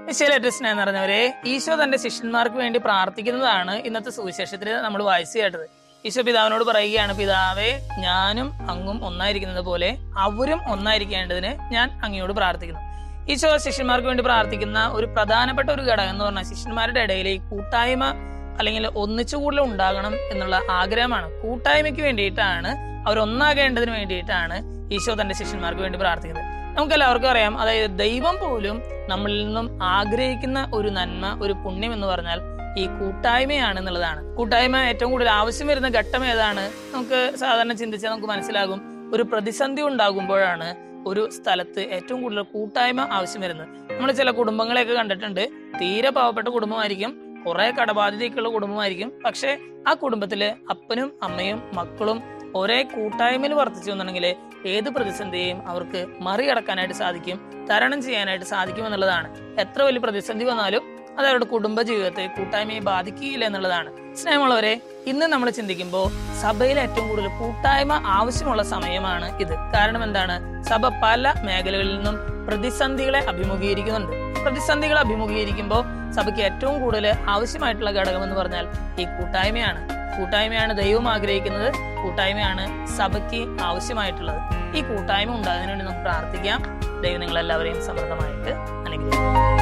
നിശ്ചയിലേറ്റ സ്നേഹം നിറഞ്ഞവരെ ഈശോ തന്റെ ശിഷ്യന്മാർക്ക് വേണ്ടി പ്രാർത്ഥിക്കുന്നതാണ് ഇന്നത്തെ സുവിശേഷത്തിൽ നമ്മൾ വായിച്ചു കേട്ടത് ഈശോ പിതാവിനോട് പറയുകയാണ് പിതാവേ ഞാനും അങ്ങും ഒന്നായിരിക്കുന്നത് പോലെ അവരും ഒന്നായിരിക്കേണ്ടതിന് ഞാൻ അങ്ങയോട് പ്രാർത്ഥിക്കുന്നു ഈശോ ശിഷ്യന്മാർക്ക് വേണ്ടി പ്രാർത്ഥിക്കുന്ന ഒരു പ്രധാനപ്പെട്ട ഒരു ഘടകം എന്ന് പറഞ്ഞാൽ ശിഷ്യന്മാരുടെ ഇടയിൽ ഈ കൂട്ടായ്മ അല്ലെങ്കിൽ ഒന്നിച്ചു കൂടുതൽ ഉണ്ടാകണം എന്നുള്ള ആഗ്രഹമാണ് കൂട്ടായ്മയ്ക്ക് വേണ്ടിയിട്ടാണ് അവർ ഒന്നാകേണ്ടതിന് വേണ്ടിയിട്ടാണ് ഈശോ തന്റെ ശിഷ്യന്മാർക്ക് വേണ്ടി പ്രാർത്ഥിക്കുന്നത് നമുക്ക് എല്ലാവർക്കും അറിയാം അതായത് ദൈവം പോലും നമ്മളിൽ നിന്നും ആഗ്രഹിക്കുന്ന ഒരു നന്മ ഒരു പുണ്യം എന്ന് പറഞ്ഞാൽ ഈ കൂട്ടായ്മയാണ് എന്നുള്ളതാണ് കൂട്ടായ്മ ഏറ്റവും കൂടുതൽ ആവശ്യം വരുന്ന ഘട്ടം ഏതാണ് നമുക്ക് സാധാരണ ചിന്തിച്ചാൽ നമുക്ക് മനസ്സിലാകും ഒരു പ്രതിസന്ധി ഉണ്ടാകുമ്പോഴാണ് ഒരു സ്ഥലത്ത് ഏറ്റവും കൂടുതൽ കൂട്ടായ്മ ആവശ്യം വരുന്നത് നമ്മൾ ചില കുടുംബങ്ങളെയൊക്കെ കണ്ടിട്ടുണ്ട് തീരെ പാവപ്പെട്ട കുടുംബമായിരിക്കും കുറെ കടബാധ്യതയൊക്കെയുള്ള കുടുംബമായിരിക്കും പക്ഷെ ആ കുടുംബത്തില് അപ്പനും അമ്മയും മക്കളും ഒരേ കൂട്ടായ്മയിൽ വർദ്ധിച്ചു എന്നുണ്ടെങ്കിൽ ഏത് പ്രതിസന്ധിയെയും അവർക്ക് മറികടക്കാനായിട്ട് സാധിക്കും തരണം ചെയ്യാനായിട്ട് സാധിക്കും എന്നുള്ളതാണ് എത്ര വലിയ പ്രതിസന്ധി വന്നാലും അത് അവരുടെ കുടുംബ ജീവിതത്തെ കൂട്ടായ്മയെ ബാധിക്കുകയില്ല എന്നുള്ളതാണ് സ്നേഹമുള്ളവരെ ഇന്ന് നമ്മൾ ചിന്തിക്കുമ്പോൾ സഭയിൽ ഏറ്റവും കൂടുതൽ കൂട്ടായ്മ ആവശ്യമുള്ള സമയമാണ് ഇത് കാരണം എന്താണ് സഭ പല മേഖലകളിൽ നിന്നും പ്രതിസന്ധികളെ അഭിമുഖീകരിക്കുന്നുണ്ട് പ്രതിസന്ധികൾ അഭിമുഖീകരിക്കുമ്പോൾ സഭയ്ക്ക് ഏറ്റവും കൂടുതൽ ആവശ്യമായിട്ടുള്ള ഘടകം എന്ന് പറഞ്ഞാൽ ഈ കൂട്ടായ്മയാണ് കൂട്ടായ്മയാണ് ദൈവം ആഗ്രഹിക്കുന്നത് കൂട്ടായ്മയാണ് സഭയ്ക്ക് ആവശ്യമായിട്ടുള്ളത് ഈ കൂട്ടായ്മ ഉണ്ടാകുന്നതിന് വേണ്ടി നമുക്ക് പ്രാർത്ഥിക്കാം ദൈവം നിങ്ങളെല്ലാവരെയും സമൃദ്ധമായിട്ട് അനുഗ്രഹിക്കും